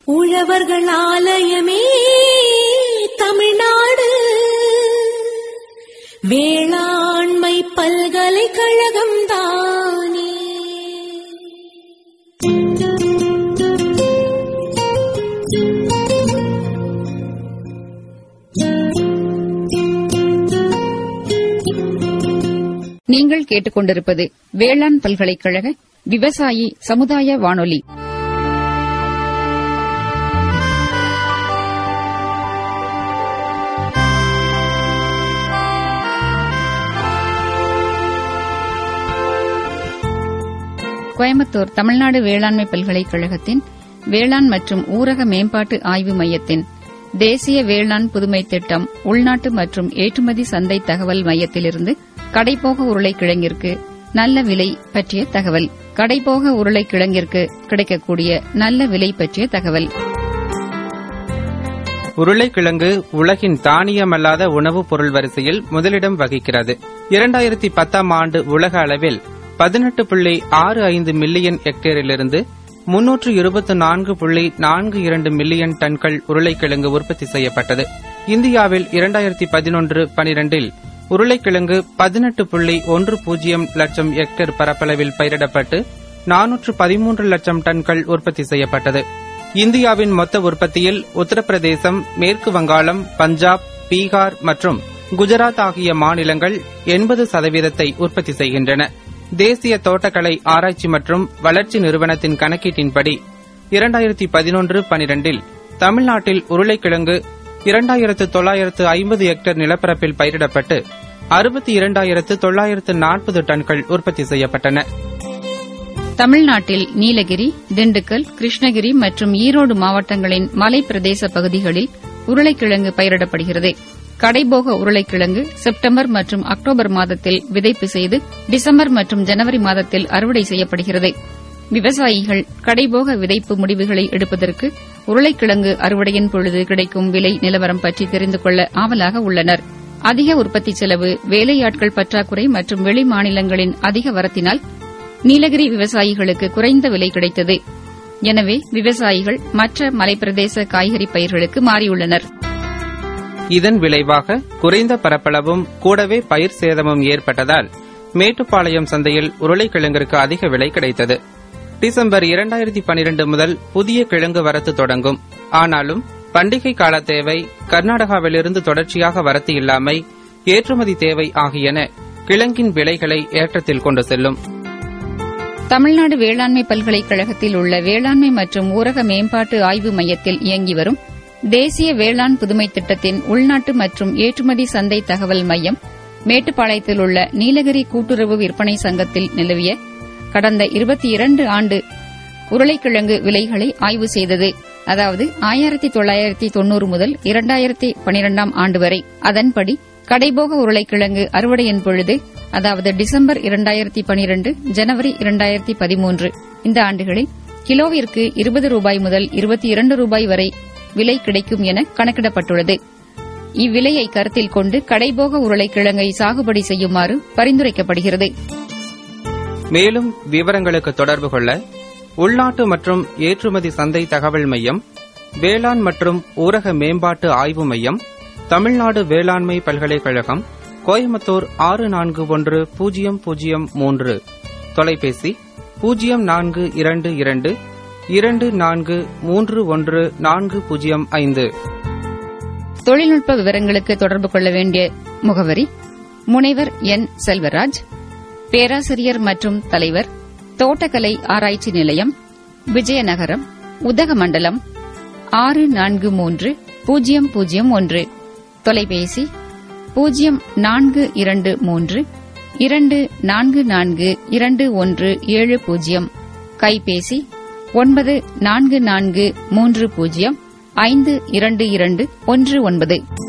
உழவர்கள் ஆலயமே தமிழ்நாடு வேளாண்மை பல்கலைக்கழகம் தானே நீங்கள் கேட்டுக்கொண்டிருப்பது வேளாண் பல்கலைக்கழக விவசாயி சமுதாய வானொலி கோயம்புத்தூர் தமிழ்நாடு வேளாண்மை பல்கலைக்கழகத்தின் வேளாண் மற்றும் ஊரக மேம்பாட்டு ஆய்வு மையத்தின் தேசிய வேளாண் புதுமை திட்டம் உள்நாட்டு மற்றும் ஏற்றுமதி சந்தை தகவல் மையத்திலிருந்து கடைப்போக உருளைக்கிழங்கிற்கு நல்ல விலை பற்றிய தகவல் கடைப்போக உருளைக்கிழங்கிற்கு கிடைக்கக்கூடிய நல்ல விலை பற்றிய தகவல் உருளைக்கிழங்கு உலகின் தானியமல்லாத உணவுப் பொருள் வரிசையில் முதலிடம் வகிக்கிறது இரண்டாயிரத்தி பத்தாம் ஆண்டு உலக அளவில் பதினெட்டு புள்ளி ஆறு ஐந்து மில்லியன் ஹெக்டேரிலிருந்து முன்னூற்று இருபத்தி நான்கு புள்ளி நான்கு இரண்டு மில்லியன் டன்கள் உருளைக்கிழங்கு உற்பத்தி செய்யப்பட்டது இந்தியாவில் இரண்டாயிரத்தி பதினொன்று பனிரெண்டில் உருளைக்கிழங்கு பதினெட்டு புள்ளி ஒன்று பூஜ்ஜியம் லட்சம் ஹெக்டேர் பரப்பளவில் பயிரிடப்பட்டு நானூற்று பதிமூன்று லட்சம் டன்கள் உற்பத்தி செய்யப்பட்டது இந்தியாவின் மொத்த உற்பத்தியில் உத்தரப்பிரதேசம் மேற்கு வங்காளம் பஞ்சாப் பீகார் மற்றும் குஜராத் ஆகிய மாநிலங்கள் எண்பது சதவீதத்தை உற்பத்தி செய்கின்றன தேசிய தோட்டக்கலை ஆராய்ச்சி மற்றும் வளர்ச்சி நிறுவனத்தின் கணக்கீட்டின்படி இரண்டாயிரத்தி பதினொன்று பனிரெண்டில் தமிழ்நாட்டில் உருளைக்கிழங்கு இரண்டாயிரத்து தொள்ளாயிரத்து ஐம்பது ஹெக்டேர் நிலப்பரப்பில் பயிரிடப்பட்டு அறுபத்தி இரண்டாயிரத்து தொள்ளாயிரத்து நாற்பது டன்கள் உற்பத்தி செய்யப்பட்டன தமிழ்நாட்டில் நீலகிரி திண்டுக்கல் கிருஷ்ணகிரி மற்றும் ஈரோடு மாவட்டங்களின் மலை பிரதேச பகுதிகளில் உருளைக்கிழங்கு பயிரிடப்படுகிறது கடைபோக உருளைக்கிழங்கு செப்டம்பர் மற்றும் அக்டோபர் மாதத்தில் விதைப்பு செய்து டிசம்பர் மற்றும் ஜனவரி மாதத்தில் அறுவடை செய்யப்படுகிறது விவசாயிகள் கடைபோக விதைப்பு முடிவுகளை எடுப்பதற்கு உருளைக்கிழங்கு அறுவடையின் பொழுது கிடைக்கும் விலை நிலவரம் பற்றி தெரிந்து கொள்ள ஆவலாக உள்ளனர் அதிக உற்பத்தி செலவு வேலையாட்கள் பற்றாக்குறை மற்றும் வெளி மாநிலங்களின் அதிக வரத்தினால் நீலகிரி விவசாயிகளுக்கு குறைந்த விலை கிடைத்தது எனவே விவசாயிகள் மற்ற மலைப்பிரதேச காய்கறி பயிர்களுக்கு மாறியுள்ளனர் இதன் விளைவாக குறைந்த பரப்பளவும் கூடவே பயிர் சேதமும் ஏற்பட்டதால் மேட்டுப்பாளையம் சந்தையில் உருளைக்கிழங்கிற்கு அதிக விலை கிடைத்தது டிசம்பர் இரண்டாயிரத்தி பனிரெண்டு முதல் புதிய கிழங்கு வரத்து தொடங்கும் ஆனாலும் பண்டிகை கால தேவை கர்நாடகாவிலிருந்து தொடர்ச்சியாக வரத்து இல்லாமை ஏற்றுமதி தேவை ஆகியன கிழங்கின் விலைகளை ஏற்றத்தில் கொண்டு செல்லும் தமிழ்நாடு வேளாண்மை பல்கலைக்கழகத்தில் உள்ள வேளாண்மை மற்றும் ஊரக மேம்பாட்டு ஆய்வு மையத்தில் இயங்கி வரும் தேசிய வேளாண் புதுமை திட்டத்தின் உள்நாட்டு மற்றும் ஏற்றுமதி சந்தை தகவல் மையம் மேட்டுப்பாளையத்தில் உள்ள நீலகிரி கூட்டுறவு விற்பனை சங்கத்தில் நிலவிய கடந்த இருபத்தி இரண்டு ஆண்டு உருளைக்கிழங்கு விலைகளை ஆய்வு செய்தது அதாவது ஆயிரத்தி தொள்ளாயிரத்தி தொன்னூறு முதல் இரண்டாயிரத்தி பனிரெண்டாம் ஆண்டு வரை அதன்படி கடைபோக உருளைக்கிழங்கு அறுவடையின் பொழுது அதாவது டிசம்பர் இரண்டாயிரத்தி பனிரெண்டு ஜனவரி இரண்டாயிரத்தி பதிமூன்று இந்த ஆண்டுகளில் கிலோவிற்கு இருபது ரூபாய் முதல் இருபத்தி இரண்டு ரூபாய் வரை விலை கிடைக்கும் என கணக்கிடப்பட்டுள்ளது இவ்விலையை கருத்தில் கொண்டு கடைபோக உருளைக்கிழங்கை சாகுபடி செய்யுமாறு பரிந்துரைக்கப்படுகிறது மேலும் விவரங்களுக்கு தொடர்பு கொள்ள உள்நாட்டு மற்றும் ஏற்றுமதி சந்தை தகவல் மையம் வேளாண் மற்றும் ஊரக மேம்பாட்டு ஆய்வு மையம் தமிழ்நாடு வேளாண்மை பல்கலைக்கழகம் கோயம்புத்தூர் ஆறு நான்கு ஒன்று பூஜ்ஜியம் பூஜ்ஜியம் மூன்று தொலைபேசி பூஜ்ஜியம் நான்கு இரண்டு இரண்டு இரண்டு நான்கு மூன்று ஒன்று நான்கு பூஜ்ஜியம் ஐந்து தொழில்நுட்ப விவரங்களுக்கு தொடர்பு கொள்ள வேண்டிய முகவரி முனைவர் என் செல்வராஜ் பேராசிரியர் மற்றும் தலைவர் தோட்டக்கலை ஆராய்ச்சி நிலையம் விஜயநகரம் உதகமண்டலம் ஆறு நான்கு மூன்று பூஜ்ஜியம் பூஜ்ஜியம் ஒன்று தொலைபேசி பூஜ்ஜியம் நான்கு இரண்டு மூன்று இரண்டு நான்கு நான்கு இரண்டு ஒன்று ஏழு பூஜ்ஜியம் கைபேசி ஒன்பது நான்கு நான்கு மூன்று பூஜ்ஜியம் ஐந்து இரண்டு இரண்டு ஒன்று ஒன்பது